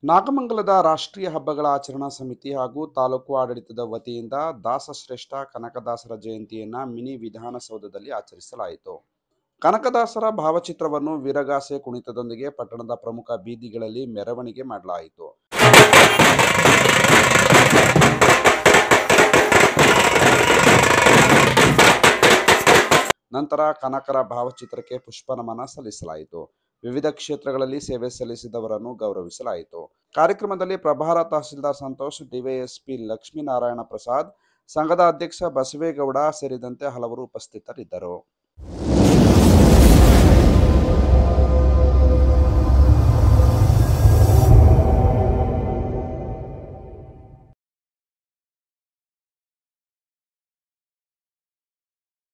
ನಾಗಮಂಗಲದ ರಾಷ್ಟ್ರೀಯ ಹಬ್ಬಗಳ ಆಚರಣಾ ಸಮಿತಿ ಹಾಗೂ ತಾಲೂಕು ಆಡಳಿತದ ವತಿಯಿಂದ ದಾಸಶ್ರೇಷ್ಠ ಕನಕದಾಸರ ಜಯಂತಿಯನ್ನ ಮಿನಿ ವಿಧಾನಸೌಧದಲ್ಲಿ ಆಚರಿಸಲಾಯಿತು ಕನಕದಾಸರ ಭಾವಚಿತ್ರವನ್ನು ವೀರಗಾಸೆ ಕುಣಿತದೊಂದಿಗೆ ಪಟ್ಟಣದ ಪ್ರಮುಖ ಬೀದಿಗಳಲ್ಲಿ ಮೆರವಣಿಗೆ ಮಾಡಲಾಯಿತು ನಂತರ ಕನಕರ ಭಾವಚಿತ್ರಕ್ಕೆ ಪುಷ್ಪನಮನ ಸಲ್ಲಿಸಲಾಯಿತು ವಿವಿಧ ಕ್ಷೇತ್ರಗಳಲ್ಲಿ ಸೇವೆ ಸಲ್ಲಿಸಿದವರನ್ನು ಗೌರವಿಸಲಾಯಿತು ಕಾರ್ಯಕ್ರಮದಲ್ಲಿ ಪ್ರಭಾರ ತಹಸೀಲ್ದಾರ್ ಸಂತೋಷ್ ಡಿವೈಎಸ್ಪಿ ಲಕ್ಷ್ಮೀನಾರಾಯಣ ಪ್ರಸಾದ್ ಸಂಘದ ಅಧ್ಯಕ್ಷ ಬಸವೇಗೌಡ ಸೇರಿದಂತೆ ಹಲವರು ಉಪಸ್ಥಿತರಿದ್ದರು